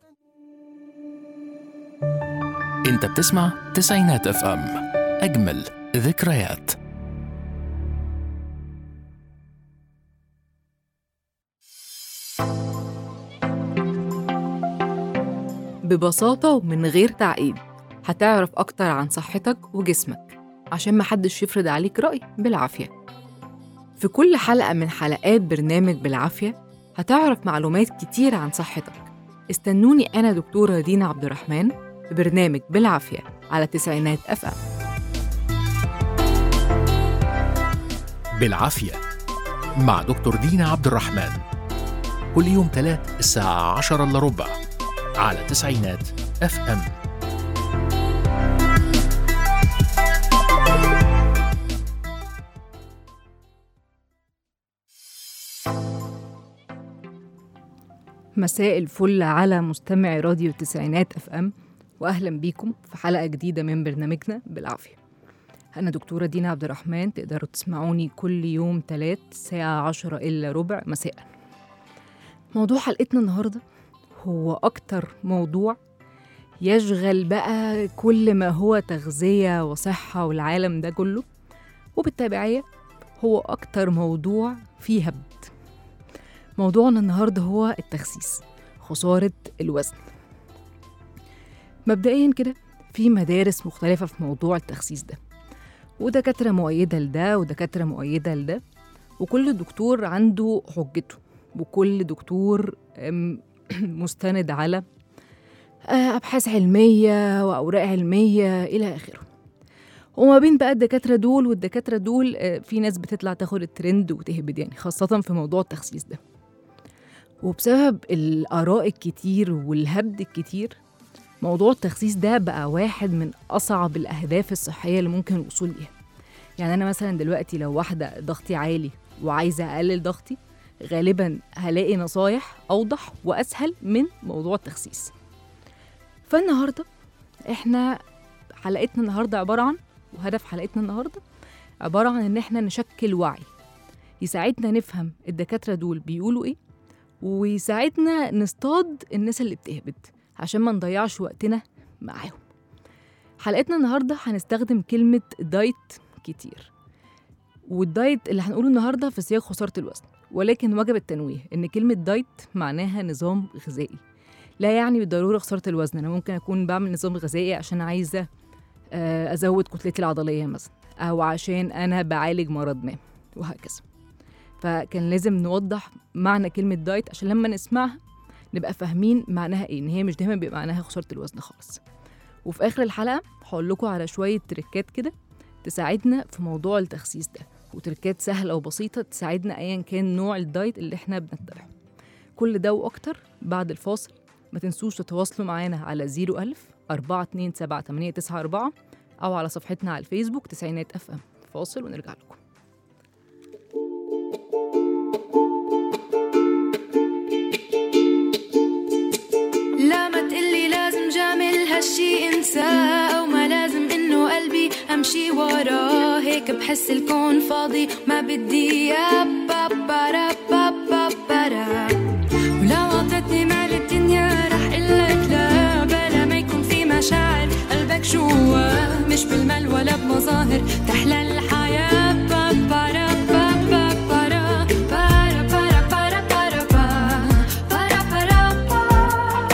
انت بتسمع تسعينات اف ام اجمل ذكريات ببساطة ومن غير تعقيد هتعرف أكتر عن صحتك وجسمك عشان محدش يفرض عليك رأي بالعافية في كل حلقة من حلقات برنامج بالعافية هتعرف معلومات كتير عن صحتك استنوني أنا دكتورة دينا عبد الرحمن في برنامج بالعافية على تسعينات أف أم بالعافية مع دكتور دينا عبد الرحمن كل يوم تلات الساعة عشرة إلا ربع على تسعينات اف ام مساء الفل على مستمعي راديو التسعينات اف ام واهلا بيكم في حلقه جديده من برنامجنا بالعافيه انا دكتوره دينا عبد الرحمن تقدروا تسمعوني كل يوم تلات الساعه عشرة الا ربع مساء موضوع حلقتنا النهارده هو اكتر موضوع يشغل بقى كل ما هو تغذيه وصحه والعالم ده كله وبالتبعيه هو اكتر موضوع فيه هبد موضوعنا النهارده هو التخسيس خسارة الوزن مبدئيا كده في مدارس مختلفة في موضوع التخسيس ده ودكاترة مؤيدة لده ودكاترة مؤيدة لده وكل دكتور عنده حجته وكل دكتور أم، مستند على آه، أبحاث علمية وأوراق علمية إلى آخره وما بين بقى الدكاترة دول والدكاترة دول آه، في ناس بتطلع تاخد الترند وتهبد يعني خاصة في موضوع التخسيس ده وبسبب الآراء الكتير والهبد الكتير موضوع التخسيس ده بقى واحد من أصعب الأهداف الصحية اللي ممكن الوصول ليها يعني أنا مثلا دلوقتي لو واحدة ضغطي عالي وعايزة أقلل ضغطي غالبا هلاقي نصايح أوضح وأسهل من موضوع التخسيس فالنهاردة إحنا حلقتنا النهاردة عبارة عن وهدف حلقتنا النهاردة عبارة عن إن إحنا نشكل وعي يساعدنا نفهم الدكاترة دول بيقولوا إيه ويساعدنا نصطاد الناس اللي بتهبد عشان ما نضيعش وقتنا معاهم حلقتنا النهارده هنستخدم كلمة دايت كتير والدايت اللي هنقوله النهارده في سياق خسارة الوزن ولكن وجب التنويه ان كلمة دايت معناها نظام غذائي لا يعني بالضرورة خسارة الوزن انا ممكن اكون بعمل نظام غذائي عشان عايزة آه، ازود كتلتي العضلية مثلا او عشان انا بعالج مرض ما وهكذا فكان لازم نوضح معنى كلمة دايت عشان لما نسمعها نبقى فاهمين معناها ايه ان هي مش دايما بيبقى معناها خسارة الوزن خالص وفي اخر الحلقة هقول لكم على شوية تريكات كده تساعدنا في موضوع التخسيس ده وتريكات سهلة وبسيطة تساعدنا ايا كان نوع الدايت اللي احنا بنتبعه كل ده واكتر بعد الفاصل ما تنسوش تتواصلوا معانا على 01000 427 او على صفحتنا على الفيسبوك تسعينات اف ام فاصل ونرجع لكم لا ما تقلي لازم جامل هالشي انساه او ما لازم انه قلبي امشي وراه هيك بحس الكون فاضي ما بدي يا بابا بابا بارا ولو عطتني مال الدنيا رح قلك لا بلا ما يكون في مشاعر قلبك جوا مش بالمال ولا بمظاهر تحلى الحياة بابا بابا بارا بارا بارا بارا بارا بارا بارا بارا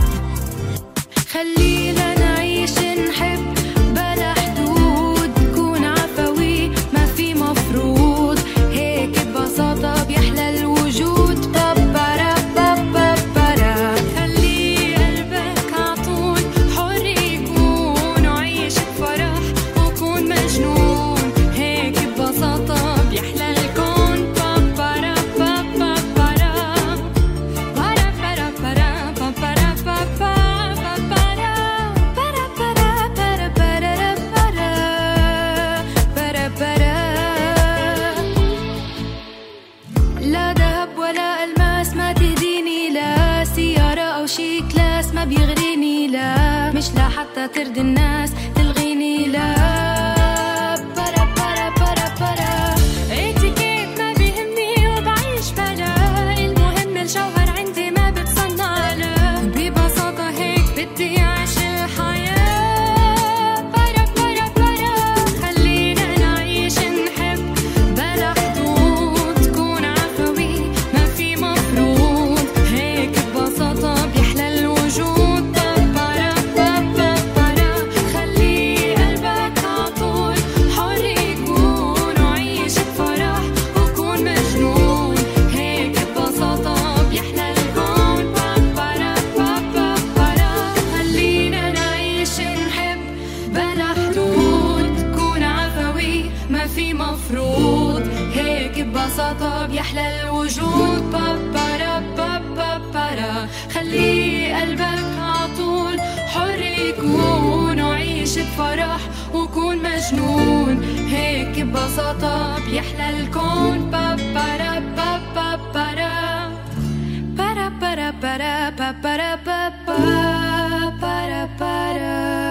خلينا نعيش نحب بلا حدود نكون عفوي ما في مفروض هيك ببساطة بيحلى الوجود بابارا بابا بارا خلي قلبك عطول حر يكون وعيش بفرح وكون مجنون هيك ببساطة بيحلى الكون بابارا بابا بارا para para para pa para pa pa pa para para para para para para para لا ذهب ولا الماس ما تهديني لا سيارة أو شي كلاس ما بيغريني لا مش لا حتى ترضي الناس تلغيني لا برا برا برا برا اتيكيت ما بيهمني وبعيش بلا المهم الجوهر عندي ما بتصنع لا ببساطة خلي قلبك عطول حر يكون وعيش بفرح وكون مجنون هيك ببساطة بيحلى الكون با برا با با برا برا برا برا با برا با با برا برا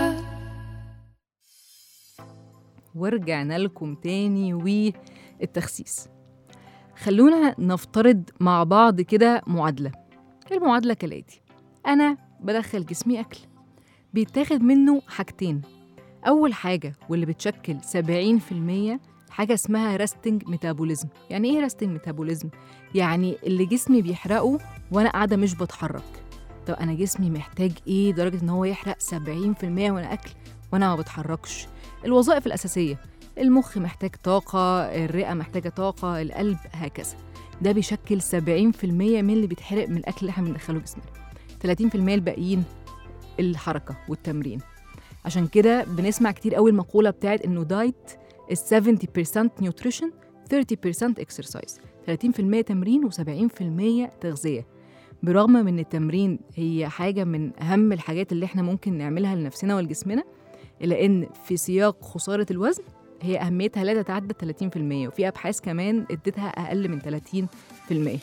ورجعنا لكم تاني والتخسيس خلونا نفترض مع بعض كده معادلة المعادلة كالآتي أنا بدخل جسمي أكل بيتاخد منه حاجتين أول حاجة واللي بتشكل 70% حاجة اسمها ريستنج ميتابوليزم يعني إيه ريستنج ميتابوليزم؟ يعني اللي جسمي بيحرقه وأنا قاعدة مش بتحرك طب أنا جسمي محتاج إيه درجة إن هو يحرق 70% وأنا أكل وأنا ما بتحركش الوظائف الأساسية المخ محتاج طاقة الرئة محتاجة طاقة القلب هكذا ده بيشكل 70% من اللي بيتحرق من الأكل اللي احنا بندخله جسمنا 30% الباقيين الحركة والتمرين عشان كده بنسمع كتير قوي المقولة بتاعت إنه دايت is 70% nutrition 30% exercise 30% تمرين و70% تغذية برغم من التمرين هي حاجة من أهم الحاجات اللي احنا ممكن نعملها لنفسنا ولجسمنا إلا إن في سياق خسارة الوزن هي أهميتها لا تتعدى 30% وفي أبحاث كمان اديتها أقل من 30% طيب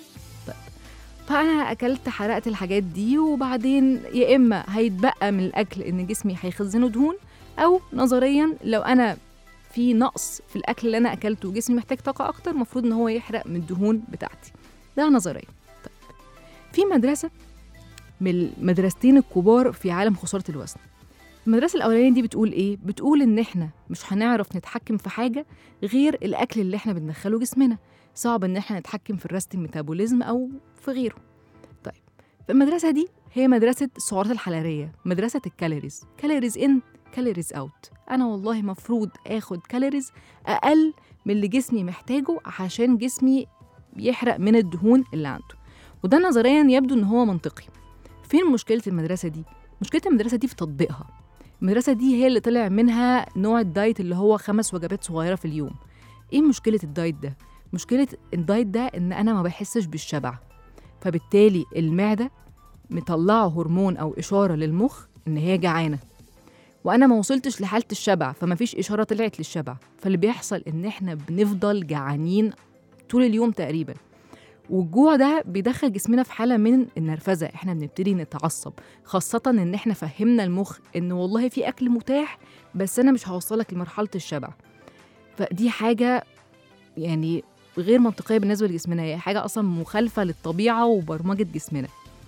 فأنا أكلت حرقت الحاجات دي وبعدين يا إما هيتبقى من الأكل إن جسمي هيخزنه دهون أو نظريا لو أنا في نقص في الأكل اللي أنا أكلته وجسمي محتاج طاقة أكتر المفروض إن هو يحرق من الدهون بتاعتي ده نظريا طيب في مدرسة من المدرستين الكبار في عالم خسارة الوزن المدرسة الأولانية دي بتقول إيه؟ بتقول إن إحنا مش هنعرف نتحكم في حاجة غير الأكل اللي إحنا بندخله جسمنا صعب إن إحنا نتحكم في الريستنج ميتابوليزم أو في غيره طيب المدرسة دي هي مدرسة السعرات الحرارية مدرسة الكالوريز كالوريز إن كالوريز أوت أنا والله مفروض آخد كالوريز أقل من اللي جسمي محتاجه عشان جسمي يحرق من الدهون اللي عنده وده نظريا يبدو إن هو منطقي فين مشكلة المدرسة دي؟ مشكلة المدرسة دي في تطبيقها المدرسة دي هي اللي طلع منها نوع الدايت اللي هو خمس وجبات صغيرة في اليوم ايه مشكلة الدايت ده؟ مشكلة الدايت ده ان انا ما بحسش بالشبع فبالتالي المعدة مطلعه هرمون او اشارة للمخ ان هي جعانة وانا ما وصلتش لحالة الشبع فما فيش اشارة طلعت للشبع فاللي بيحصل ان احنا بنفضل جعانين طول اليوم تقريبا والجوع ده بيدخل جسمنا في حاله من النرفزه احنا بنبتدي نتعصب خاصه ان احنا فهمنا المخ ان والله في اكل متاح بس انا مش هوصلك لمرحله الشبع فدي حاجه يعني غير منطقيه بالنسبه لجسمنا هي حاجه اصلا مخالفه للطبيعه وبرمجه جسمنا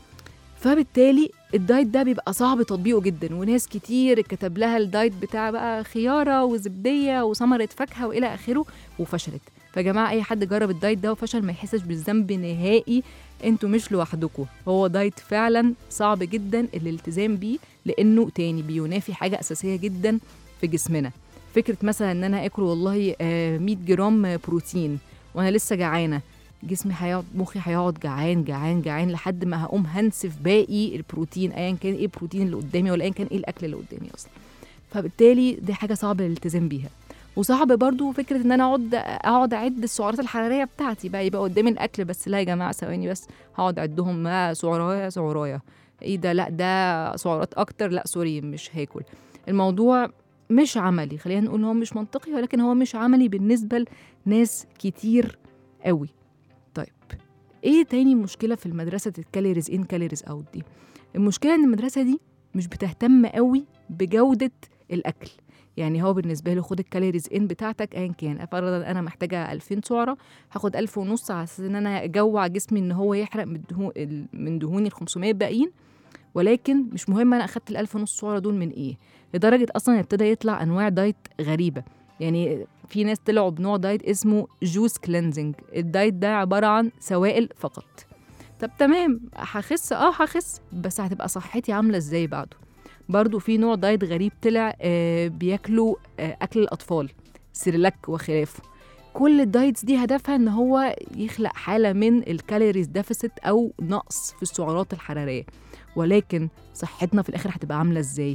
فبالتالي الدايت ده بيبقى صعب تطبيقه جدا وناس كتير اتكتب لها الدايت بتاع بقى خياره وزبديه وثمره فاكهه والى اخره وفشلت فيا جماعه اي حد جرب الدايت ده وفشل ما يحسش بالذنب نهائي انتوا مش لوحدكم هو دايت فعلا صعب جدا الالتزام بيه لانه تاني بينافي حاجه اساسيه جدا في جسمنا فكره مثلا ان انا اكل والله آه، 100 جرام بروتين وانا لسه جعانه جسمي هيقعد مخي هيقعد جعان جعان جعان لحد ما هقوم هنسف باقي البروتين ايا كان ايه البروتين اللي قدامي ولا ايا كان ايه الاكل اللي قدامي اصلا فبالتالي دي حاجه صعبه الالتزام بيها وصعب برضو فكره ان انا اقعد اقعد اعد السعرات الحراريه بتاعتي بقى يبقى قدامي الاكل بس لا يا جماعه ثواني بس هقعد اعدهم ما سعرايه سعرايه ايه ده لا ده سعرات اكتر لا سوري مش هاكل الموضوع مش عملي خلينا نقول هو مش منطقي ولكن هو مش عملي بالنسبه لناس كتير قوي طيب ايه تاني مشكله في المدرسه الكالوريز ان كالوريز اوت دي المشكله ان المدرسه دي مش بتهتم قوي بجوده الاكل يعني هو بالنسبه له خد الكالوريز ان بتاعتك ايا كان افرض انا محتاجه 2000 سعره هاخد 1000 ونص على اساس ان انا اجوع جسمي ان هو يحرق من دهون من دهوني ال 500 باقيين ولكن مش مهم انا اخدت ال 1000 ونص سعره دول من ايه لدرجه اصلا ابتدى يطلع انواع دايت غريبه يعني في ناس طلعوا بنوع دايت اسمه جوس كلينزنج الدايت ده عباره عن سوائل فقط طب تمام هخس اه هخس بس هتبقى صحتي عامله ازاي بعده برضو في نوع دايت غريب طلع آه بياكلوا آه اكل الاطفال سيرلاك وخلافه كل الدايتس دي هدفها ان هو يخلق حاله من الكالوريز ديفيسيت او نقص في السعرات الحراريه ولكن صحتنا في الاخر هتبقى عامله ازاي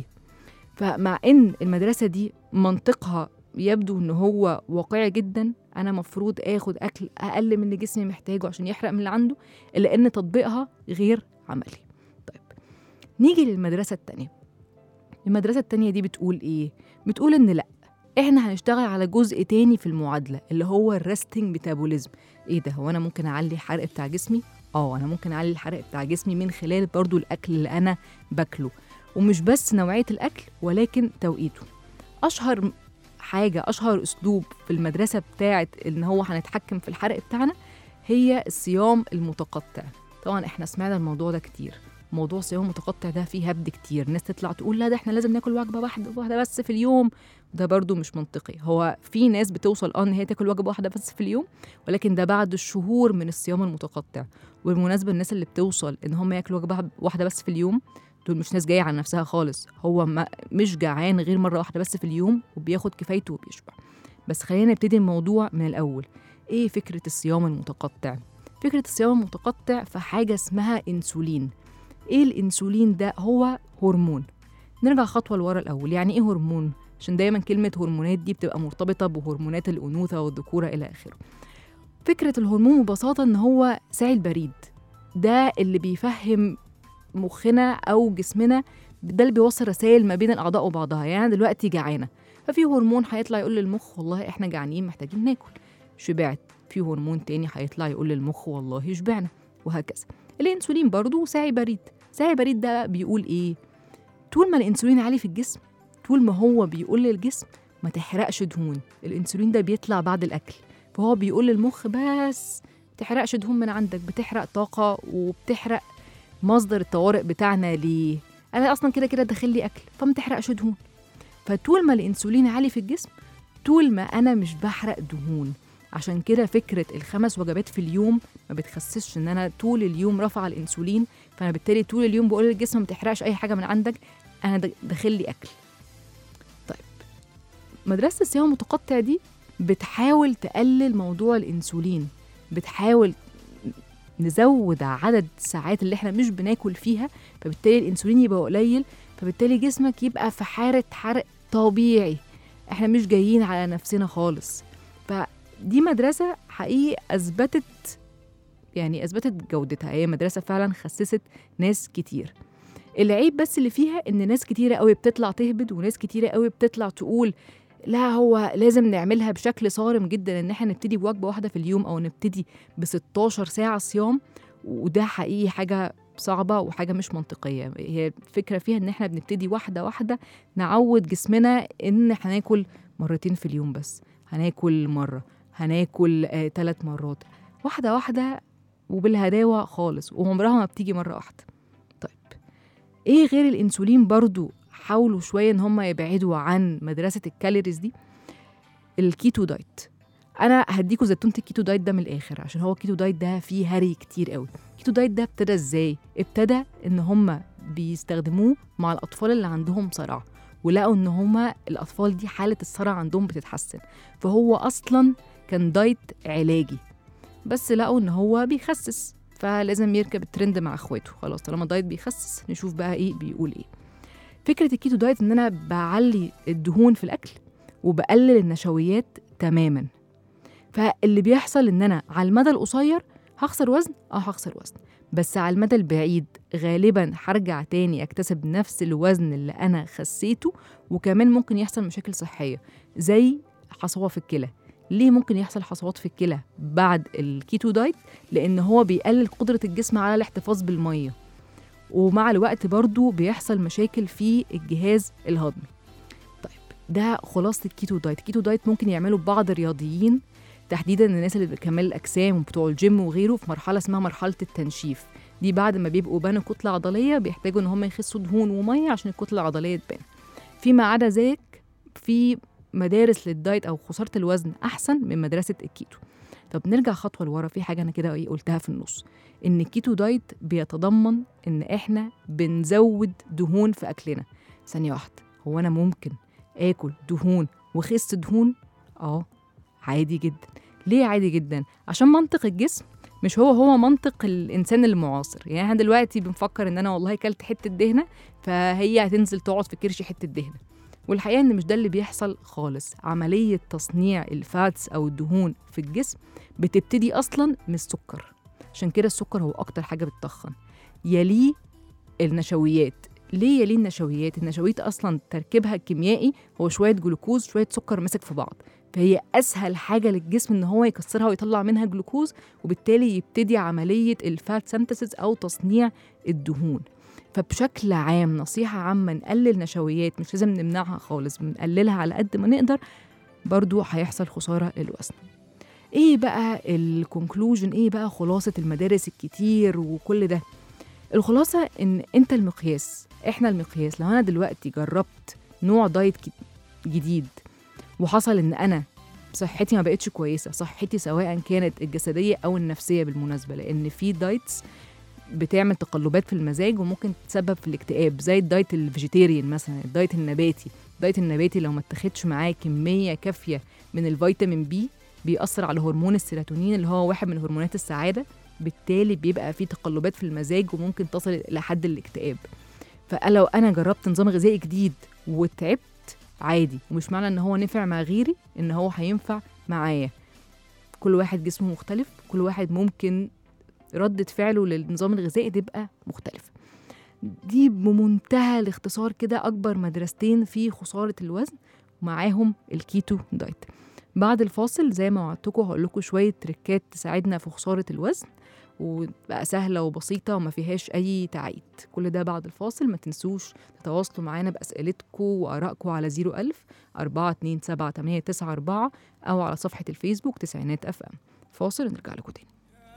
فمع ان المدرسه دي منطقها يبدو ان هو واقعي جدا انا مفروض اخد اكل اقل من اللي جسمي محتاجه عشان يحرق من اللي عنده الا ان تطبيقها غير عملي طيب نيجي للمدرسة التانية المدرسة التانية دي بتقول إيه؟ بتقول إن لأ إحنا هنشتغل على جزء تاني في المعادلة اللي هو الريستنج ميتابوليزم إيه ده هو أنا ممكن أعلي الحرق بتاع جسمي؟ آه أنا ممكن أعلي الحرق بتاع جسمي من خلال برضو الأكل اللي أنا باكله ومش بس نوعية الأكل ولكن توقيته أشهر حاجة أشهر أسلوب في المدرسة بتاعت إن هو هنتحكم في الحرق بتاعنا هي الصيام المتقطع طبعا احنا سمعنا الموضوع ده كتير موضوع الصيام المتقطع ده فيه هبد كتير ناس تطلع تقول لا ده احنا لازم ناكل وجبه واحده واحده بس في اليوم ده برضو مش منطقي هو في ناس بتوصل اه ان هي تاكل وجبه واحده بس في اليوم ولكن ده بعد الشهور من الصيام المتقطع وبالمناسبه الناس اللي بتوصل ان هم ياكلوا وجبه واحده بس في اليوم دول مش ناس جايه على نفسها خالص هو ما مش جعان غير مره واحده بس في اليوم وبياخد كفايته وبيشبع بس خلينا نبتدي الموضوع من الاول ايه فكره الصيام المتقطع فكره الصيام المتقطع في حاجه اسمها انسولين ايه الانسولين ده هو هرمون نرجع خطوه لورا الاول يعني ايه هرمون عشان دايما كلمه هرمونات دي بتبقى مرتبطه بهرمونات الانوثه والذكوره الى اخره فكره الهرمون ببساطه ان هو ساعي البريد ده اللي بيفهم مخنا او جسمنا ده اللي بيوصل رسائل ما بين الاعضاء وبعضها يعني أنا دلوقتي جعانه ففي هرمون هيطلع يقول للمخ والله احنا جعانين محتاجين ناكل شبعت في هرمون تاني هيطلع يقول للمخ والله شبعنا وهكذا الانسولين برضو ساعي بريد ساعي بريد ده بيقول ايه طول ما الانسولين عالي في الجسم طول ما هو بيقول للجسم ما تحرقش دهون الانسولين ده بيطلع بعد الاكل فهو بيقول للمخ بس تحرقش دهون من عندك بتحرق طاقه وبتحرق مصدر الطوارئ بتاعنا ليه انا اصلا كده كده داخل لي اكل فما تحرقش دهون فطول ما الانسولين عالي في الجسم طول ما انا مش بحرق دهون عشان كده فكره الخمس وجبات في اليوم ما بتخسسش ان انا طول اليوم رافعه الانسولين فانا بالتالي طول اليوم بقول للجسم ما تحرقش اي حاجه من عندك انا دا- داخل لي اكل طيب مدرسه الصيام المتقطع دي بتحاول تقلل موضوع الانسولين بتحاول نزود عدد الساعات اللي احنا مش بناكل فيها فبالتالي الانسولين يبقى قليل فبالتالي جسمك يبقى في حاله حرق طبيعي احنا مش جايين على نفسنا خالص فدي مدرسه حقيقي اثبتت يعني اثبتت جودتها هي مدرسه فعلا خسست ناس كتير العيب بس اللي فيها ان ناس كتيره قوي بتطلع تهبد وناس كتيره قوي بتطلع تقول لا هو لازم نعملها بشكل صارم جدا ان احنا نبتدي بوجبه واحده في اليوم او نبتدي ب 16 ساعه صيام وده حقيقي حاجه صعبه وحاجه مش منطقيه هي الفكره فيها ان احنا بنبتدي واحده واحده نعود جسمنا ان هناكل مرتين في اليوم بس هناكل مره هناكل آه ثلاث مرات واحده واحده وبالهداوه خالص وعمرها ما بتيجي مره واحده طيب ايه غير الانسولين برضو حاولوا شويه ان هم يبعدوا عن مدرسه الكالوريز دي الكيتو دايت انا هديكوا زيتونه الكيتو دايت ده من الاخر عشان هو الكيتو دايت ده فيه هري كتير قوي الكيتو دايت ده ابتدى ازاي ابتدى ان هم بيستخدموه مع الاطفال اللي عندهم صرع ولقوا ان هما الاطفال دي حاله الصرع عندهم بتتحسن فهو اصلا كان دايت علاجي بس لقوا ان هو بيخسس فلازم يركب الترند مع اخواته خلاص طالما دايت بيخسس نشوف بقى ايه بيقول ايه فكره الكيتو دايت ان انا بعلي الدهون في الاكل وبقلل النشويات تماما فاللي بيحصل ان انا على المدى القصير هخسر وزن اه هخسر وزن بس على المدى البعيد غالبا هرجع تاني اكتسب نفس الوزن اللي انا خسيته وكمان ممكن يحصل مشاكل صحيه زي حصوه في الكلى ليه ممكن يحصل حصوات في الكلى بعد الكيتو دايت لان هو بيقلل قدره الجسم على الاحتفاظ بالميه ومع الوقت برضو بيحصل مشاكل في الجهاز الهضمي طيب ده خلاصه الكيتو دايت الكيتو دايت ممكن يعمله بعض الرياضيين تحديدا الناس اللي بكمال الاجسام وبتوع الجيم وغيره في مرحله اسمها مرحله التنشيف دي بعد ما بيبقوا بنوا كتله عضليه بيحتاجوا ان هم يخسوا دهون وميه عشان الكتله العضليه تبان فيما عدا ذلك في مدارس للدايت او خساره الوزن احسن من مدرسه الكيتو طب نرجع خطوه لورا في حاجه انا كده ايه قلتها في النص ان الكيتو دايت بيتضمن ان احنا بنزود دهون في اكلنا ثانيه واحده هو انا ممكن اكل دهون واخس دهون اه عادي جدا ليه عادي جدا عشان منطق الجسم مش هو هو منطق الانسان المعاصر يعني احنا دلوقتي بنفكر ان انا والله كلت حته دهنه فهي هتنزل تقعد في كرشي حته دهنه والحقيقه ان مش ده اللي بيحصل خالص عمليه تصنيع الفاتس او الدهون في الجسم بتبتدي اصلا من السكر عشان كده السكر هو اكتر حاجه بتتخن يليه النشويات ليه يليه النشويات النشويات اصلا تركيبها الكيميائي هو شويه جلوكوز شويه سكر ماسك في بعض فهي اسهل حاجه للجسم ان هو يكسرها ويطلع منها جلوكوز وبالتالي يبتدي عمليه الفات سنتسز او تصنيع الدهون فبشكل عام نصيحة عامة نقلل نشويات مش لازم نمنعها خالص بنقللها على قد ما نقدر برضو هيحصل خسارة للوزن ايه بقى الكونكلوجن ايه بقى خلاصة المدارس الكتير وكل ده الخلاصة ان انت المقياس احنا المقياس لو انا دلوقتي جربت نوع دايت ك- جديد وحصل ان انا صحتي ما بقتش كويسة صحتي سواء كانت الجسدية او النفسية بالمناسبة لان في دايتس بتعمل تقلبات في المزاج وممكن تسبب في الاكتئاب زي الدايت الفيجيتيريان مثلا الدايت النباتي الدايت النباتي لو ما اتخدش معاه كميه كافيه من الفيتامين بي بيأثر على هرمون السيروتونين اللي هو واحد من هرمونات السعاده بالتالي بيبقى فيه تقلبات في المزاج وممكن تصل الى حد الاكتئاب فلو انا جربت نظام غذائي جديد وتعبت عادي ومش معنى ان هو نفع مع غيري ان هو هينفع معايا كل واحد جسمه مختلف كل واحد ممكن ردة فعله للنظام الغذائي تبقى مختلفة دي بمنتهى الاختصار كده أكبر مدرستين في خسارة الوزن ومعاهم الكيتو دايت بعد الفاصل زي ما وعدتكم هقول لكم شوية تريكات تساعدنا في خسارة الوزن وبقى سهلة وبسيطة وما فيهاش أي تعقيد كل ده بعد الفاصل ما تنسوش تتواصلوا معانا بأسئلتكم وآرائكم على 01000 427 أو على صفحة الفيسبوك تسعينات أف أم فاصل ونرجع لكم تاني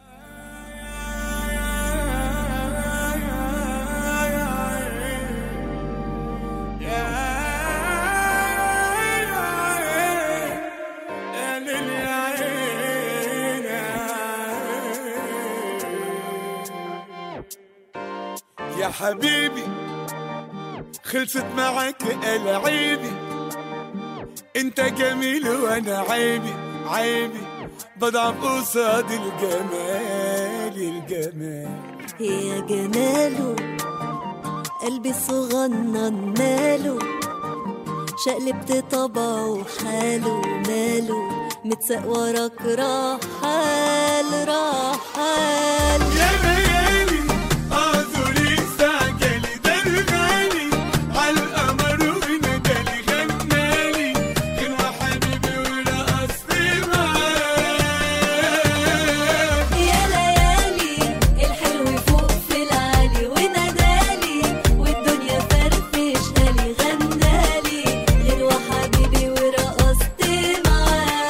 يا حبيبي خلصت معك العيبي انت جميل وانا عيبي عيبي بضعف قصاد الجمال الجمال يا جماله قلبي صغنن ماله شقلبت طبعه حاله ماله متساق وراك رحال رحال يا ليالي اعذري استعجلي ده الغالي عالقمر وندالي غنالي كان حبيبي ورقصتي معاه يا ليالي الحلو فوق في العالي ونادالي والدنيا فرفشها لي غنالي غير وحبيبي ورقصت معاه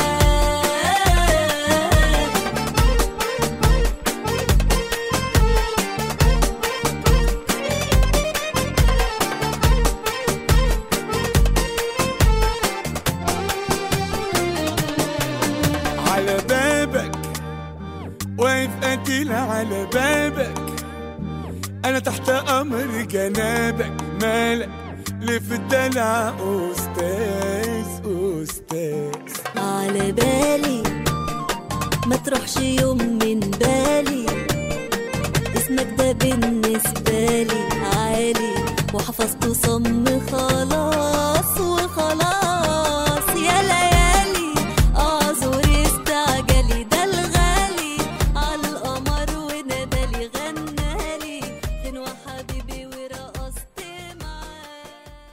على بابك واقف قتيل على بابك انا تحت امر جنابك مالك ليه في الدلع استاذ استاذ على بالي ما تروحش يوم من بالي اسمك ده بالنسبة لي عالي وحفظته صم خلاص وخلاص يا ليالي اعذر استعجلي ده الغالي على القمر ونادالي غنالي غنوة حبيبي ورقصت معاه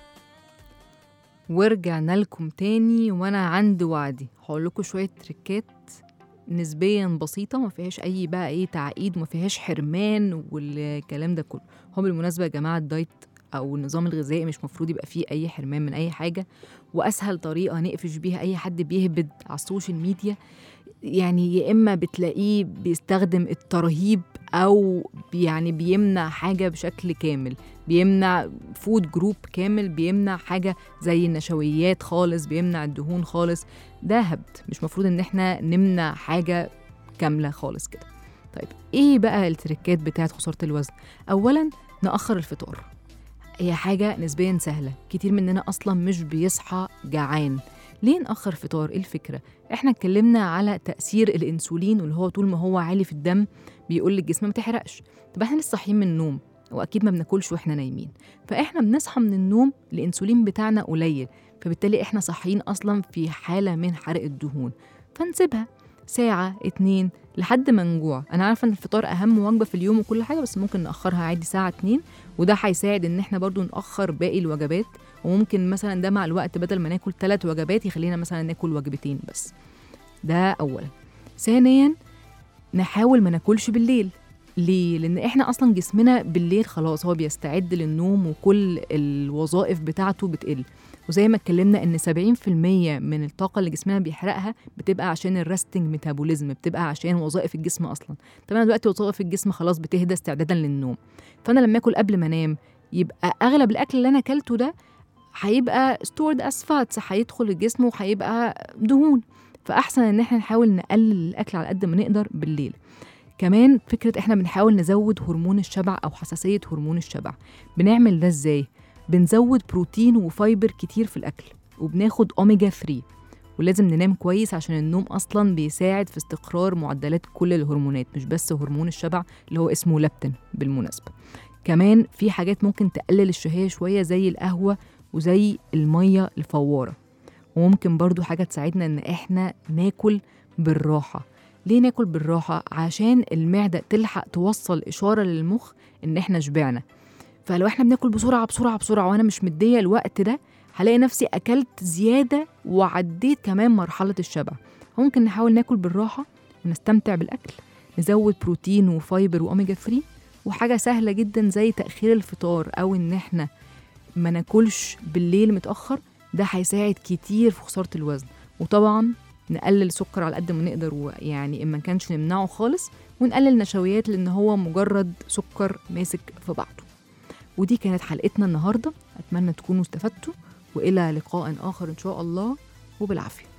ورجعنا لكم تاني وانا عندي وعدي هقول لكم شويه تريكات نسبيا بسيطة ما فيهاش أي بقى إيه تعقيد وما فيهاش حرمان والكلام ده كله هو بالمناسبة يا جماعة الدايت أو النظام الغذائي مش مفروض يبقى فيه أي حرمان من أي حاجة وأسهل طريقة نقفش بيها أي حد بيهبد على السوشيال ميديا يعني يا إما بتلاقيه بيستخدم الترهيب أو يعني بيمنع حاجة بشكل كامل بيمنع فود جروب كامل بيمنع حاجة زي النشويات خالص بيمنع الدهون خالص ده هبد مش مفروض ان احنا نمنع حاجة كاملة خالص كده طيب ايه بقى التركات بتاعت خسارة الوزن اولا نأخر الفطار هي حاجة نسبيا سهلة كتير مننا أصلا مش بيصحى جعان ليه نأخر فطار؟ إيه الفكرة؟ إحنا اتكلمنا على تأثير الأنسولين واللي هو طول ما هو عالي في الدم بيقول للجسم ما تحرقش طب إحنا لسه صاحيين من النوم وأكيد ما بناكلش وإحنا نايمين فإحنا بنصحى من النوم الأنسولين بتاعنا قليل فبالتالي إحنا صاحيين أصلا في حالة من حرق الدهون فنسيبها ساعة اتنين لحد ما نجوع انا عارفه ان الفطار اهم وجبه في اليوم وكل حاجه بس ممكن ناخرها عادي ساعه اتنين وده هيساعد ان احنا برضو ناخر باقي الوجبات وممكن مثلا ده مع الوقت بدل ما ناكل ثلاث وجبات يخلينا مثلا ناكل وجبتين بس ده اولا ثانيا نحاول ما ناكلش بالليل ليه؟ لأن إحنا أصلا جسمنا بالليل خلاص هو بيستعد للنوم وكل الوظائف بتاعته بتقل وزي ما اتكلمنا إن 70% من الطاقة اللي جسمنا بيحرقها بتبقى عشان الريستنج ميتابوليزم بتبقى عشان وظائف الجسم أصلا طبعا دلوقتي وظائف الجسم خلاص بتهدى استعدادا للنوم فأنا لما آكل قبل ما أنام يبقى أغلب الأكل اللي أنا أكلته ده هيبقى stored as fats هيدخل الجسم وهيبقى دهون فأحسن إن احنا نحاول نقلل الأكل على قد ما نقدر بالليل كمان فكرة احنا بنحاول نزود هرمون الشبع أو حساسية هرمون الشبع بنعمل ده ازاي؟ بنزود بروتين وفايبر كتير في الأكل وبناخد أوميجا 3 ولازم ننام كويس عشان النوم أصلا بيساعد في استقرار معدلات كل الهرمونات مش بس هرمون الشبع اللي هو اسمه لابتين بالمناسبة كمان في حاجات ممكن تقلل الشهية شوية زي القهوة وزي المية الفوارة وممكن برضو حاجة تساعدنا إن إحنا ناكل بالراحة ليه ناكل بالراحة؟ عشان المعدة تلحق توصل إشارة للمخ إن إحنا شبعنا فلو إحنا بناكل بسرعة بسرعة بسرعة وأنا مش مدية الوقت ده هلاقي نفسي أكلت زيادة وعديت كمان مرحلة الشبع ممكن نحاول ناكل بالراحة ونستمتع بالأكل نزود بروتين وفايبر وأوميجا 3 وحاجة سهلة جدا زي تأخير الفطار أو إن إحنا ما ناكلش بالليل متأخر ده هيساعد كتير في خسارة الوزن وطبعا نقلل سكر على قد ما نقدر ويعني إن ما كانش نمنعه خالص ونقلل نشويات لأن هو مجرد سكر ماسك في بعضه ودي كانت حلقتنا النهاردة أتمنى تكونوا استفدتوا وإلى لقاء آخر إن شاء الله وبالعافية